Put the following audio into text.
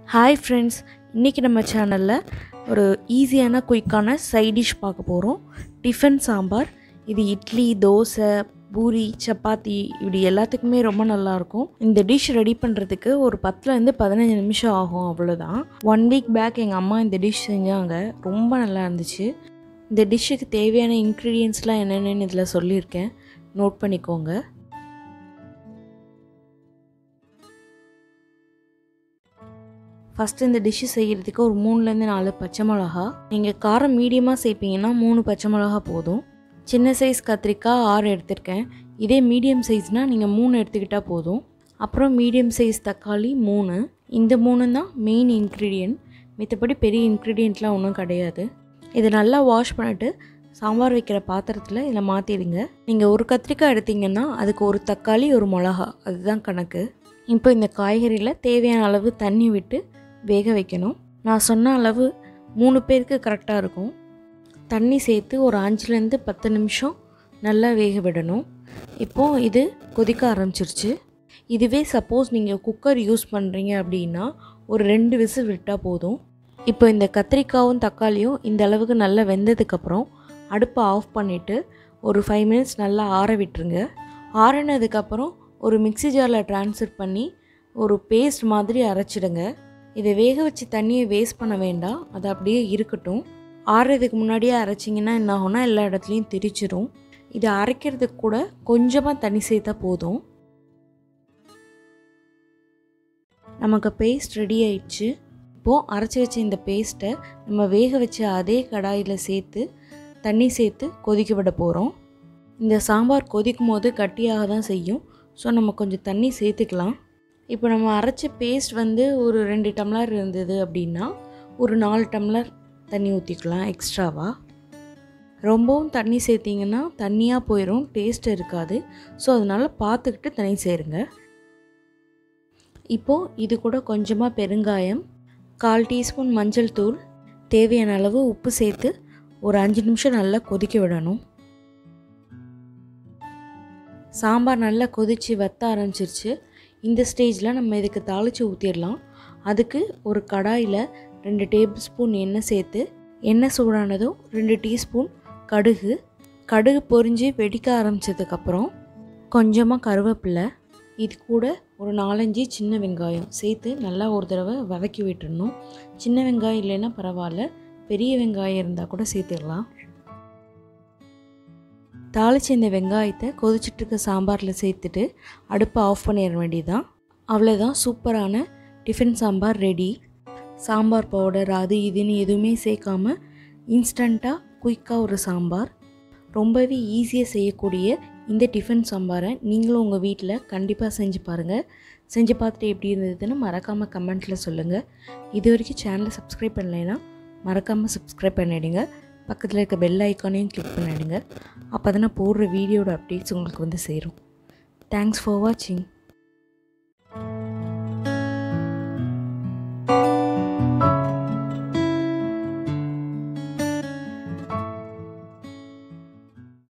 hi friends இன்றைக்கி நம்ம சேனலில் ஒரு ஈஸியான குயிக்கான சைட் டிஷ் பார்க்க போகிறோம் டிஃபன் சாம்பார் இது இட்லி தோசை பூரி சப்பாத்தி இப்படி எல்லாத்துக்குமே ரொம்ப நல்லாயிருக்கும் இந்த டிஷ் ரெடி பண்ணுறதுக்கு ஒரு பத்துலேருந்து பதினஞ்சு நிமிஷம் ஆகும் அவ்வளோதான் ஒன் வீக் பேக் எங்கள் அம்மா இந்த டிஷ் செஞ்சாங்க ரொம்ப நல்லா இருந்துச்சு இந்த டிஷ்ஷுக்கு தேவையான இன்க்ரீடியன்ஸ்லாம் என்னென்னு இதில் சொல்லியிருக்கேன் நோட் பண்ணிக்கோங்க ஃபஸ்ட்டு இந்த டிஷ்ஷு செய்கிறதுக்கு ஒரு மூணுலேருந்து நாலு பச்சை மிளகா நீங்கள் காரம் மீடியமாக சேர்ப்பீங்கன்னா மூணு பச்சை மிளகா போதும் சின்ன சைஸ் கத்திரிக்காய் ஆறு எடுத்திருக்கேன் இதே மீடியம் சைஸ்னால் நீங்கள் மூணு எடுத்துக்கிட்டால் போதும் அப்புறம் மீடியம் சைஸ் தக்காளி மூணு இந்த மூணு தான் மெயின் இன்க்ரீடியன்ட் மித்தபடி பெரிய இன்க்ரீடியண்ட்லாம் ஒன்றும் கிடையாது இதை நல்லா வாஷ் பண்ணிவிட்டு சாம்பார் வைக்கிற பாத்திரத்தில் இதில் மாற்றிடுங்க நீங்கள் ஒரு கத்திரிக்காய் எடுத்தீங்கன்னா அதுக்கு ஒரு தக்காளி ஒரு மிளகா அதுதான் கணக்கு இப்போ இந்த காய்கறியில் தேவையான அளவு தண்ணி விட்டு வேக வைக்கணும் நான் சொன்ன அளவு மூணு பேருக்கு கரெக்டாக இருக்கும் தண்ணி சேர்த்து ஒரு அஞ்சுலேருந்து பத்து நிமிஷம் நல்லா வேக விடணும் இப்போது இது கொதிக்க ஆரம்பிச்சிருச்சு இதுவே சப்போஸ் நீங்கள் குக்கர் யூஸ் பண்ணுறீங்க அப்படின்னா ஒரு ரெண்டு விசில் விட்டால் போதும் இப்போ இந்த கத்திரிக்காயும் தக்காளியும் இந்த அளவுக்கு நல்லா வெந்ததுக்கப்புறம் அடுப்பை ஆஃப் பண்ணிவிட்டு ஒரு ஃபைவ் மினிட்ஸ் நல்லா ஆற விட்டுருங்க ஆறினதுக்கப்புறம் ஒரு மிக்சி ஜாரில் ட்ரான்ஸ்ஃபர் பண்ணி ஒரு பேஸ்ட் மாதிரி அரைச்சிடுங்க இதை வேக வச்சு தண்ணியை வேஸ்ட் பண்ண வேண்டாம் அது அப்படியே இருக்கட்டும் ஆறுறதுக்கு முன்னாடியே அரைச்சிங்கன்னா என்ன ஆகும்னா எல்லா இடத்துலையும் திரிச்சிரும் இதை அரைக்கிறதுக்கு கூட கொஞ்சமாக தண்ணி சேர்த்தா போதும் நமக்கு பேஸ்ட் ரெடி ஆயிடுச்சு இப்போது அரைச்சி வச்ச இந்த பேஸ்ட்டை நம்ம வேக வச்ச அதே கடாயில் சேர்த்து தண்ணி சேர்த்து கொதிக்க விட போகிறோம் இந்த சாம்பார் கொதிக்கும் போது கட்டியாக தான் செய்யும் ஸோ நம்ம கொஞ்சம் தண்ணி சேர்த்துக்கலாம் இப்போ நம்ம அரைச்ச பேஸ்ட் வந்து ஒரு ரெண்டு டம்ளர் இருந்தது அப்படின்னா ஒரு நாலு டம்ளர் தண்ணி ஊற்றிக்கலாம் எக்ஸ்ட்ராவாக ரொம்பவும் தண்ணி சேர்த்திங்கன்னா தண்ணியாக போயிடும் டேஸ்ட் இருக்காது ஸோ அதனால் பார்த்துக்கிட்டு தண்ணி சேருங்க இப்போது இது கூட கொஞ்சமாக பெருங்காயம் கால் டீஸ்பூன் மஞ்சள் தூள் தேவையான அளவு உப்பு சேர்த்து ஒரு அஞ்சு நிமிஷம் நல்லா கொதிக்க விடணும் சாம்பார் நல்லா கொதித்து வத்த ஆரம்பிச்சிருச்சு இந்த ஸ்டேஜில் நம்ம இதுக்கு தாளித்து ஊற்றிடலாம் அதுக்கு ஒரு கடாயில் ரெண்டு டேபிள் ஸ்பூன் எண்ணெய் சேர்த்து எண்ணெய் சூடானதும் ரெண்டு டீஸ்பூன் கடுகு கடுகு பொரிஞ்சு வெடிக்க ஆரம்பித்ததுக்கப்புறம் கொஞ்சமாக கருவேப்பிலை இது கூட ஒரு நாலஞ்சு சின்ன வெங்காயம் சேர்த்து நல்லா ஒரு தடவை வதக்கி விட்டுடணும் சின்ன வெங்காயம் இல்லைன்னா பரவாயில்ல பெரிய வெங்காயம் இருந்தால் கூட சேர்த்துடலாம் தாளித்த இந்த வெங்காயத்தை கொதிச்சுட்டு இருக்க சாம்பாரில் சேர்த்துட்டு அடுப்பை ஆஃப் பண்ணிட வேண்டியதான் அவ்வளோதான் சூப்பரான tiffin sambar ready sambar powder அது இதுன்னு எதுவுமே சேர்க்காம இன்ஸ்டண்ட்டாக குயிக்காக ஒரு சாம்பார் ரொம்பவே ஈஸியாக செய்யக்கூடிய இந்த டிஃபன் சாம்பாரை நீங்களும் உங்கள் வீட்டில் கண்டிப்பாக செஞ்சு பாருங்கள் செஞ்சு பார்த்துட்டு எப்படி இருந்ததுன்னு மறக்காமல் கமெண்ட்டில் சொல்லுங்கள் இது வரைக்கும் சேனலை சப்ஸ்கிரைப் பண்ணலைன்னா மறக்காமல் சப்ஸ்கிரைப் பண்ணிவிடுங்க பக்கத்தில் இருக்க பெல் ஐக்கானையும் கிளிக் பண்ணிவிடுங்க அப்போ தான் போடுற வீடியோட அப்டேட்ஸ் உங்களுக்கு வந்து சேரும் தேங்க்ஸ் ஃபார் வாட்சிங்